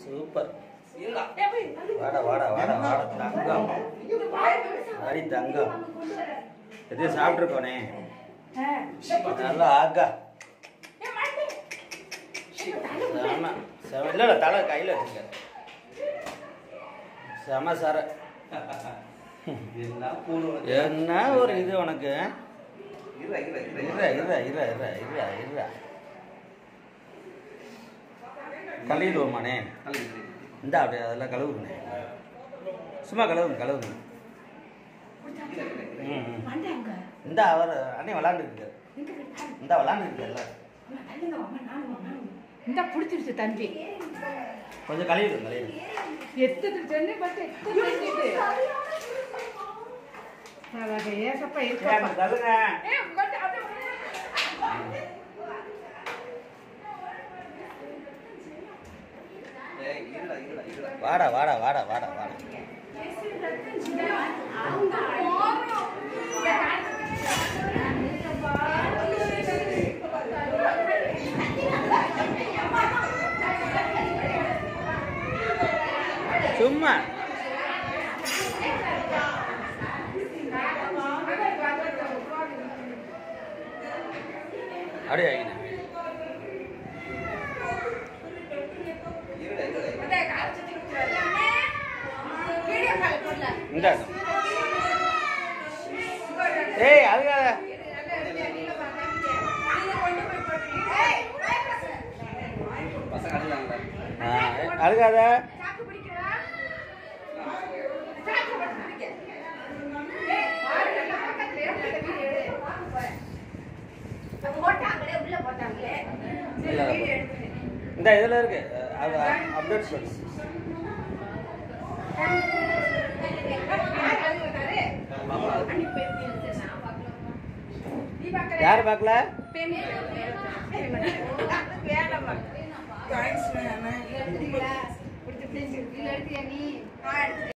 Super வாடா வாடா வாடா வாடா தங்கம் அடி தங்கம் எதையும் சாப்பிட்ருக்கோனே நல்லா ஆக்கா செம செம இல்லை இல்லை தலை கையில் வச்சுக்க செம சர என்ன ஒரு இது உனக்கு இரு இரு இரு இரு இரு இரு கழுவிடுவோமாண்ணே இந்த அப்படியே அதெல்லாம் கழுவுங்கண்ணே சும்மா கழுவுங்க கழுவுங்க ம் ம். இந்த அவர் அண்ணே விளாண்டுருக்கு இந்த விளாண்டுருக்குல்ல இந்த பிடிச்சிருச்சு தம்பி கொஞ்சம் கழுவிடுங்க கழுவிடுங்க எத்தனை சென்னை பார்த்து எத்தனை சென்னை அழகு ஏசப்பா இருக்கப்பா தள்ளுங்க ஏ, உங்கள்ட்ட அது- வாடா வாடா வாடா வாடா வாடா சும்மா அப்படியே ஆகினேன் இந்த ஏய் அதுக்காக ஆ, அதுக்காக போட்டாங்களே உள்ள போட்டாங்களே இல்ல, இல்ல, இந்த இதில் இருக்கு அது அப்டேட் பண்ணு யார் பார்க்கல வேணாமா